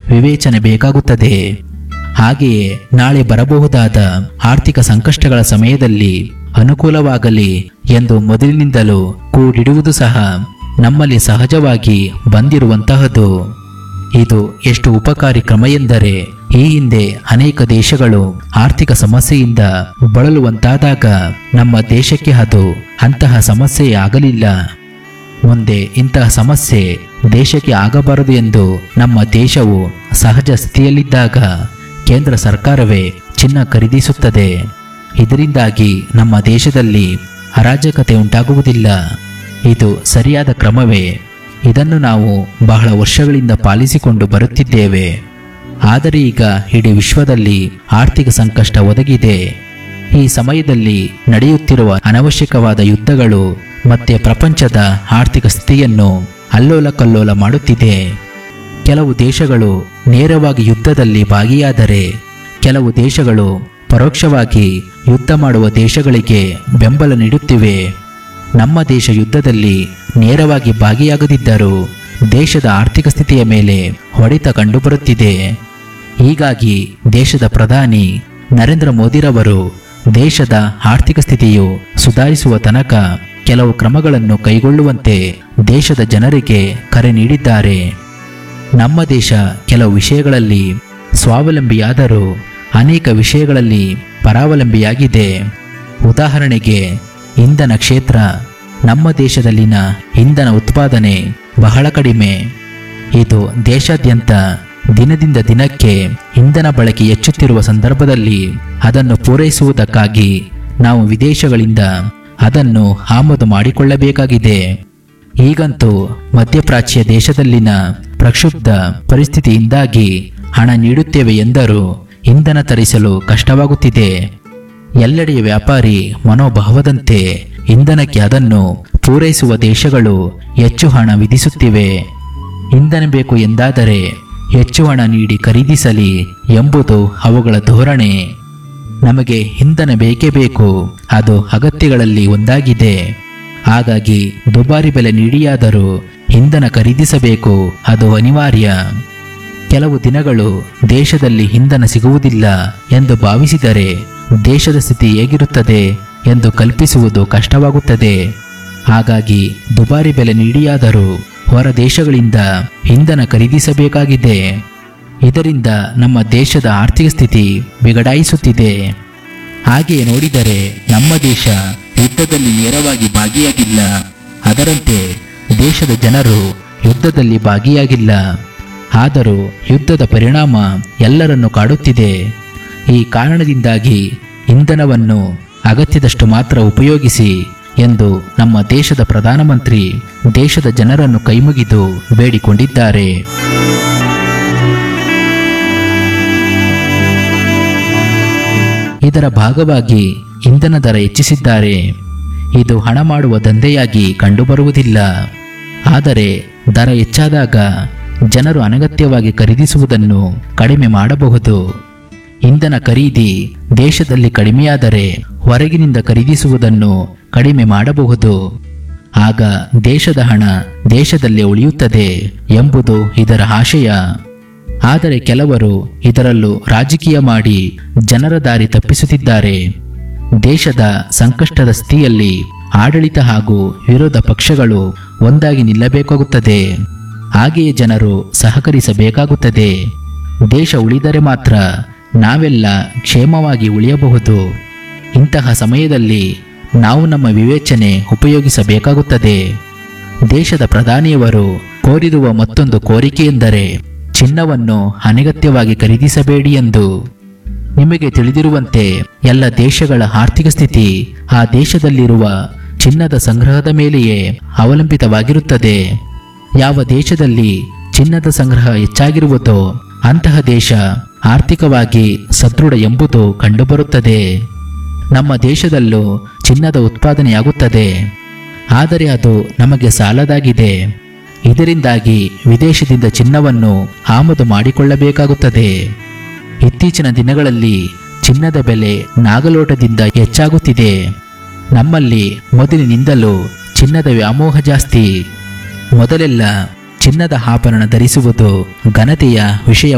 ವಿವೇಚನೆ ಬೇಕಾಗುತ್ತದೆ ಹಾಗೆಯೇ ನಾಳೆ ಬರಬಹುದಾದ ಆರ್ಥಿಕ ಸಂಕಷ್ಟಗಳ ಸಮಯದಲ್ಲಿ ಅನುಕೂಲವಾಗಲಿ ಎಂದು ಮೊದಲಿನಿಂದಲೂ ಕೂಡಿಡುವುದು ಸಹ ನಮ್ಮಲ್ಲಿ ಸಹಜವಾಗಿ ಬಂದಿರುವಂತಹದ್ದು ಇದು ಎಷ್ಟು ಉಪಕಾರಿ ಕ್ರಮ ಎಂದರೆ ಈ ಹಿಂದೆ ಅನೇಕ ದೇಶಗಳು ಆರ್ಥಿಕ ಸಮಸ್ಯೆಯಿಂದ ಬಳಲುವಂತಾದಾಗ ನಮ್ಮ ದೇಶಕ್ಕೆ ಅದು ಅಂತಹ ಸಮಸ್ಯೆ ಆಗಲಿಲ್ಲ ಮುಂದೆ ಇಂತಹ ಸಮಸ್ಯೆ ದೇಶಕ್ಕೆ ಆಗಬಾರದು ಎಂದು ನಮ್ಮ ದೇಶವು ಸಹಜ ಸ್ಥಿತಿಯಲ್ಲಿದ್ದಾಗ ಕೇಂದ್ರ ಸರ್ಕಾರವೇ ಚಿನ್ನ ಖರೀದಿಸುತ್ತದೆ ಇದರಿಂದಾಗಿ ನಮ್ಮ ದೇಶದಲ್ಲಿ ಅರಾಜಕತೆ ಉಂಟಾಗುವುದಿಲ್ಲ ಇದು ಸರಿಯಾದ ಕ್ರಮವೇ ಇದನ್ನು ನಾವು ಬಹಳ ವರ್ಷಗಳಿಂದ ಪಾಲಿಸಿಕೊಂಡು ಬರುತ್ತಿದ್ದೇವೆ ಆದರೆ ಈಗ ಇಡೀ ವಿಶ್ವದಲ್ಲಿ ಆರ್ಥಿಕ ಸಂಕಷ್ಟ ಒದಗಿದೆ ಈ ಸಮಯದಲ್ಲಿ ನಡೆಯುತ್ತಿರುವ ಅನವಶ್ಯಕವಾದ ಯುದ್ಧಗಳು ಮತ್ತೆ ಪ್ರಪಂಚದ ಆರ್ಥಿಕ ಸ್ಥಿತಿಯನ್ನು ಅಲ್ಲೋಲ ಕಲ್ಲೋಲ ಮಾಡುತ್ತಿದೆ ಕೆಲವು ದೇಶಗಳು ನೇರವಾಗಿ ಯುದ್ಧದಲ್ಲಿ ಭಾಗಿಯಾದರೆ ಕೆಲವು ದೇಶಗಳು ಪರೋಕ್ಷವಾಗಿ ಯುದ್ಧ ಮಾಡುವ ದೇಶಗಳಿಗೆ ಬೆಂಬಲ ನೀಡುತ್ತಿವೆ ನಮ್ಮ ದೇಶ ಯುದ್ಧದಲ್ಲಿ ನೇರವಾಗಿ ಭಾಗಿಯಾಗದಿದ್ದರೂ ದೇಶದ ಆರ್ಥಿಕ ಸ್ಥಿತಿಯ ಮೇಲೆ ಹೊಡೆತ ಕಂಡುಬರುತ್ತಿದೆ ಹೀಗಾಗಿ ದೇಶದ ಪ್ರಧಾನಿ ನರೇಂದ್ರ ಮೋದಿರವರು ದೇಶದ ಆರ್ಥಿಕ ಸ್ಥಿತಿಯು ಸುಧಾರಿಸುವ ತನಕ ಕೆಲವು ಕ್ರಮಗಳನ್ನು ಕೈಗೊಳ್ಳುವಂತೆ ದೇಶದ ಜನರಿಗೆ ಕರೆ ನೀಡಿದ್ದಾರೆ ನಮ್ಮ ದೇಶ ಕೆಲವು ವಿಷಯಗಳಲ್ಲಿ ಸ್ವಾವಲಂಬಿಯಾದರೂ ಅನೇಕ ವಿಷಯಗಳಲ್ಲಿ ಪರಾವಲಂಬಿಯಾಗಿದೆ ಉದಾಹರಣೆಗೆ ಇಂಧನ ಕ್ಷೇತ್ರ ನಮ್ಮ ದೇಶದಲ್ಲಿನ ಇಂಧನ ಉತ್ಪಾದನೆ ಬಹಳ ಕಡಿಮೆ ಇದು ದೇಶಾದ್ಯಂತ ದಿನದಿಂದ ದಿನಕ್ಕೆ ಇಂಧನ ಬಳಕೆ ಹೆಚ್ಚುತ್ತಿರುವ ಸಂದರ್ಭದಲ್ಲಿ ಅದನ್ನು ಪೂರೈಸುವುದಕ್ಕಾಗಿ ನಾವು ವಿದೇಶಗಳಿಂದ ಅದನ್ನು ಆಮದು ಮಾಡಿಕೊಳ್ಳಬೇಕಾಗಿದೆ ಈಗಂತೂ ಮಧ್ಯಪ್ರಾಚ್ಯ ದೇಶದಲ್ಲಿನ ಪ್ರಕ್ಷುಬ್ಧ ಪರಿಸ್ಥಿತಿಯಿಂದಾಗಿ ಹಣ ನೀಡುತ್ತೇವೆ ಎಂದರೂ ಇಂಧನ ತರಿಸಲು ಕಷ್ಟವಾಗುತ್ತಿದೆ ಎಲ್ಲೆಡೆಯ ವ್ಯಾಪಾರಿ ಮನೋಭಾವದಂತೆ ಇಂಧನಕ್ಕೆ ಅದನ್ನು ಪೂರೈಸುವ ದೇಶಗಳು ಹೆಚ್ಚು ಹಣ ವಿಧಿಸುತ್ತಿವೆ ಇಂಧನ ಬೇಕು ಎಂದಾದರೆ ಹೆಚ್ಚು ಹಣ ನೀಡಿ ಖರೀದಿಸಲಿ ಎಂಬುದು ಅವುಗಳ ಧೋರಣೆ ನಮಗೆ ಇಂಧನ ಬೇಕೇ ಬೇಕು ಅದು ಅಗತ್ಯಗಳಲ್ಲಿ ಒಂದಾಗಿದೆ ಹಾಗಾಗಿ ದುಬಾರಿ ಬೆಲೆ ನೀಡಿಯಾದರೂ ಇಂಧನ ಖರೀದಿಸಬೇಕು ಅದು ಅನಿವಾರ್ಯ ಕೆಲವು ದಿನಗಳು ದೇಶದಲ್ಲಿ ಇಂಧನ ಸಿಗುವುದಿಲ್ಲ ಎಂದು ಭಾವಿಸಿದರೆ ದೇಶದ ಸ್ಥಿತಿ ಹೇಗಿರುತ್ತದೆ ಎಂದು ಕಲ್ಪಿಸುವುದು ಕಷ್ಟವಾಗುತ್ತದೆ ಹಾಗಾಗಿ ದುಬಾರಿ ಬೆಲೆ ನೀಡಿಯಾದರೂ ಹೊರ ದೇಶಗಳಿಂದ ಇಂಧನ ಖರೀದಿಸಬೇಕಾಗಿದೆ ಇದರಿಂದ ನಮ್ಮ ದೇಶದ ಆರ್ಥಿಕ ಸ್ಥಿತಿ ಬಿಗಡಾಯಿಸುತ್ತಿದೆ ಹಾಗೆಯೇ ನೋಡಿದರೆ ನಮ್ಮ ದೇಶ ಯುದ್ಧದಲ್ಲಿ ನೇರವಾಗಿ ಭಾಗಿಯಾಗಿಲ್ಲ ಅದರಂತೆ ದೇಶದ ಜನರು ಯುದ್ಧದಲ್ಲಿ ಭಾಗಿಯಾಗಿಲ್ಲ ಆದರೂ ಯುದ್ಧದ ಪರಿಣಾಮ ಎಲ್ಲರನ್ನು ಕಾಡುತ್ತಿದೆ ಈ ಕಾರಣದಿಂದಾಗಿ ಇಂಧನವನ್ನು ಅಗತ್ಯದಷ್ಟು ಮಾತ್ರ ಉಪಯೋಗಿಸಿ ಎಂದು ನಮ್ಮ ದೇಶದ ಪ್ರಧಾನಮಂತ್ರಿ ದೇಶದ ಜನರನ್ನು ಕೈಮುಗಿದು ಬೇಡಿಕೊಂಡಿದ್ದಾರೆ ಇದರ ಭಾಗವಾಗಿ ಇಂಧನ ದರ ಹೆಚ್ಚಿಸಿದ್ದಾರೆ ಇದು ಹಣ ಮಾಡುವ ದಂಧೆಯಾಗಿ ಕಂಡುಬರುವುದಿಲ್ಲ ಆದರೆ ದರ ಹೆಚ್ಚಾದಾಗ ಜನರು ಅನಗತ್ಯವಾಗಿ ಖರೀದಿಸುವುದನ್ನು ಕಡಿಮೆ ಮಾಡಬಹುದು ಇಂಧನ ಖರೀದಿ ದೇಶದಲ್ಲಿ ಕಡಿಮೆಯಾದರೆ ಹೊರಗಿನಿಂದ ಖರೀದಿಸುವುದನ್ನು ಕಡಿಮೆ ಮಾಡಬಹುದು ಆಗ ದೇಶದ ಹಣ ದೇಶದಲ್ಲೇ ಉಳಿಯುತ್ತದೆ ಎಂಬುದು ಇದರ ಆಶಯ ಆದರೆ ಕೆಲವರು ಇದರಲ್ಲೂ ರಾಜಕೀಯ ಮಾಡಿ ಜನರ ದಾರಿ ತಪ್ಪಿಸುತ್ತಿದ್ದಾರೆ ದೇಶದ ಸಂಕಷ್ಟದ ಸ್ಥಿತಿಯಲ್ಲಿ ಆಡಳಿತ ಹಾಗೂ ವಿರೋಧ ಪಕ್ಷಗಳು ಒಂದಾಗಿ ನಿಲ್ಲಬೇಕಾಗುತ್ತದೆ ಹಾಗೆಯೇ ಜನರು ಸಹಕರಿಸಬೇಕಾಗುತ್ತದೆ ದೇಶ ಉಳಿದರೆ ಮಾತ್ರ ನಾವೆಲ್ಲ ಕ್ಷೇಮವಾಗಿ ಉಳಿಯಬಹುದು ಇಂತಹ ಸಮಯದಲ್ಲಿ ನಾವು ನಮ್ಮ ವಿವೇಚನೆ ಉಪಯೋಗಿಸಬೇಕಾಗುತ್ತದೆ ದೇಶದ ಪ್ರಧಾನಿಯವರು ಕೋರಿರುವ ಮತ್ತೊಂದು ಕೋರಿಕೆ ಎಂದರೆ ಚಿನ್ನವನ್ನು ಅನಗತ್ಯವಾಗಿ ಖರೀದಿಸಬೇಡಿ ಎಂದು ನಿಮಗೆ ತಿಳಿದಿರುವಂತೆ ಎಲ್ಲ ದೇಶಗಳ ಆರ್ಥಿಕ ಸ್ಥಿತಿ ಆ ದೇಶದಲ್ಲಿರುವ ಚಿನ್ನದ ಸಂಗ್ರಹದ ಮೇಲೆಯೇ ಅವಲಂಬಿತವಾಗಿರುತ್ತದೆ ಯಾವ ದೇಶದಲ್ಲಿ ಚಿನ್ನದ ಸಂಗ್ರಹ ಹೆಚ್ಚಾಗಿರುವುದೋ ಅಂತಹ ದೇಶ ಆರ್ಥಿಕವಾಗಿ ಸದೃಢ ಎಂಬುದು ಕಂಡುಬರುತ್ತದೆ ನಮ್ಮ ದೇಶದಲ್ಲೂ ಚಿನ್ನದ ಉತ್ಪಾದನೆಯಾಗುತ್ತದೆ ಆದರೆ ಅದು ನಮಗೆ ಸಾಲದಾಗಿದೆ ಇದರಿಂದಾಗಿ ವಿದೇಶದಿಂದ ಚಿನ್ನವನ್ನು ಆಮದು ಮಾಡಿಕೊಳ್ಳಬೇಕಾಗುತ್ತದೆ ಇತ್ತೀಚಿನ ದಿನಗಳಲ್ಲಿ ಚಿನ್ನದ ಬೆಲೆ ನಾಗಲೋಟದಿಂದ ಹೆಚ್ಚಾಗುತ್ತಿದೆ ನಮ್ಮಲ್ಲಿ ಮೊದಲಿನಿಂದಲೂ ಚಿನ್ನದ ವ್ಯಾಮೋಹ ಜಾಸ್ತಿ ಮೊದಲೆಲ್ಲ ಚಿನ್ನದ ಆಭರಣ ಧರಿಸುವುದು ಘನತೆಯ ವಿಷಯ